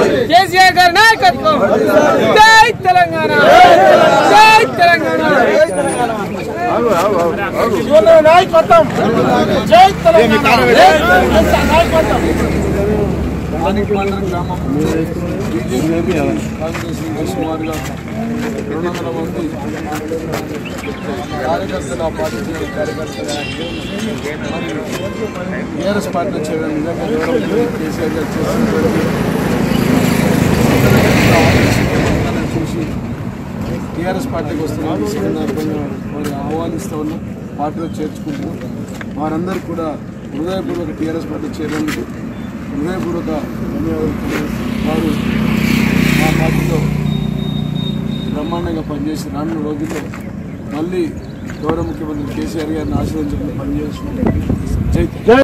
కేసీఆర్ గారి నాయకత్వం జై తెలంగాణ జై తెలంగాణ నాయకత్వం జై తెలంగాణ నాయకత్వం ఆనిపాండ్ర గ్రామం బీజేపీ కాంగ్రెస్ నుంచి సుమారుగా రెండు వందల మంది కార్యకర్తలు ఆ పార్టీ కార్యకర్తలు మరియు టీఆర్ఎస్ పార్టీలో చేయడం నిజంగా గౌరవం కేసీఆర్ గారు చేసినటువంటి ఆలోచనలను చూసి టీఆర్ఎస్ పార్టీకి వస్తున్న ఈ సందర్భంగా వారు ఆహ్వానిస్తూ ఉన్నాం పార్టీలో చేర్చుకుంటున్నాం వారందరూ కూడా హృదయపూర్వక టీఆర్ఎస్ పార్టీ చేరేందుకు హృదయపూర్వక ధన్యవాదాలు తెలియజేస్తున్నాం. వారు మా పార్టీలో బ్రహ్మాండంగా పనిచేసి రానున్న రోజుల్లో మళ్ళీ గౌరవ ముఖ్యమంత్రి కేసీఆర్ గారిని ఆశీర్వదించడానికి పనిచేస్తున్నాం జై